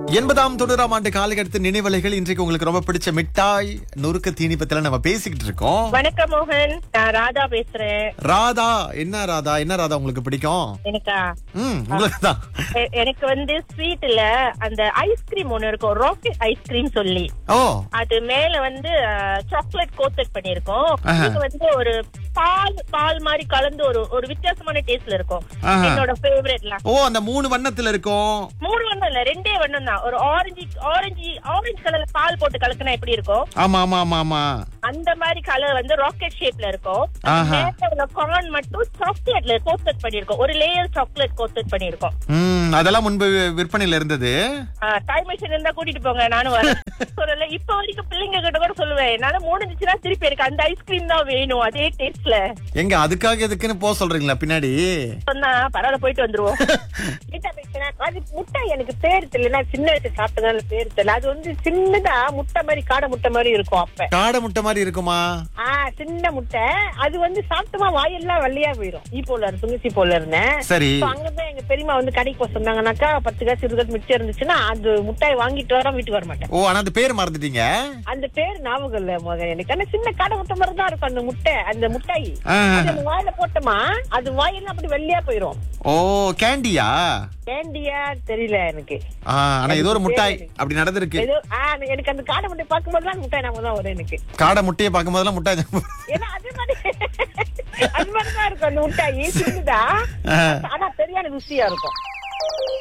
எண்பதாம் தொண்ணூறாம் ஆண்டு காலகட்டத்து நினைவலைகள் இன்றைக்கு உங்களுக்கு ரொம்ப பிடிச்ச மிட்டாய் நொறுக்க தீனி பத்தில நம்ம பேசிக்கிட்டு இருக்கோம் வணக்கம் மோகன் நான் ராதா பேசுறேன் ராதா என்ன ராதா என்ன ராதா உங்களுக்கு பிடிக்கும் எனக்கா ம் உங்களுக்கு தான் எ- எனக்கு வந்து ஸ்வீட்ல அந்த ஐஸ்கிரீம் ஒண்ணு இருக்கும் ராக்கெட் ஐஸ்கிரீம் சொல்லி ஓ அது மேல வந்து சாக்லேட் கோத்தட் பண்ணிருக்கோம் ஆஹா. இது வந்து ஒரு பால் பால் மாதிரி கலந்து ஒரு ஒரு வித்தியாசமான டேஸ்ட்ல இருக்கும் ஆஹா. என்னோட ஃபேவரட்லாம் ஓ அந்த மூணு வண்ணத்துல இருக்கும் மூணு வண்ணம் இல்ல ரெண்டே வண்ணம் தான் ஒரு ஆரஞ்சு ஆரஞ்சு ஆரஞ்சு கலர்ல பால் போட்டு கலக்குனா எப்படி இருக்கும் ஆமா ஆமா ஆமா ஆமா அந்த மாதிரி கலர் வந்து ராக்கெட் ஷேப்ல இருக்கும் ஆஹா. கார்ன் மட்டும் சாக்லேட்ல கோத்தட் பண்ணிருக்கோம் ஒரு லேயர் சாக்லேட் கோத்தட் பண்ணிருக்கோம் ம் அதெல்லாம் முன்பு விற்பனையில இருந்தது டைம் மிஷின் இருந்தா கூட்டிட்டு போங்க நானும் வரேன் சொல்லல இப்ப வரைக்கும் பிள்ளைங்க கிட்ட கூட சொல்லுவேன் என்னால முடிஞ்சுச்சுன்னா திருப்பி எனக்கு அந்த ஐஸ்கிரீம் தான் வேணும் அதே டேஸ்ட்ல எங்க அதுக்காக எதுக்குன்னு போக சொல்றீங்களா பின்னாடி சொன்னா பரவாயில்ல போயிட்டு வந்துருவோம் வீட்டை பேசினா, அது முட்டை எனக்கு பேர் தெரியல நான் சின்ன வயசு சாப்பிட்டதால பேர் தெரியல அது வந்து சின்னதா முட்டை மாதிரி காடை முட்டை மாதிரி இருக்கும் அப்ப காடை முட்டை மாதிரி இருக்குமா ஆஹ் சின்ன முட்டை அது வந்து சாப்பிட்டோமா வாயெல்லாம் வெள்ளையா போயிரும் ஈப்போல துணிசி போல இருந்தேன் சரி So, அங்கதான் எங்க பெரியம்மா வந்து கடைக்கு போக சொன்னாங்கன்னாக்கா பத்து காசு இருபது காசு மிச்சம் இருந்துச்சுன்னா அது முட்டாய் வாங்கிட்டு வர வீட்டுக்கு வர மாட்டேன் ஓ ஆனா அந்த பேர் மறந்துட்டீங்க அந்த பேர் ஞாபகம் இல்ல மகன் எனக்கு ஆனா சின்ன கடை முட்டை மாதிரி தான் இருக்கும் அந்த முட்டை அந்த முட்டாய் ஆஹா. அது அந்த வாயில போட்டோமா அது வாயெல்லாம் அப்படி வெள்ளையா போயிரும் ஓ கேண்டியா கேண்டியா தெரியல எனக்கு ஆ, ஆனா ஏதோ ஒரு முட்டாய் அப்படி நடந்திருக்கு ஏதோ ஆ, எனக்கு அந்த காடை முட்டை பார்க்கும்போது தான் முட்டாய் நாம தான் வரும் எனக்கு காடை முட்டையை பார்க்கும் போதெல்லாம் முட்டாய் ஞாபகம் ஏன்னா அது மாதிரி அது மாதிரி தான் இருக்கும் அந்த முட்டாய் சின்னதா ஆ. ஆனா சரியான ருசியா இருக்கும்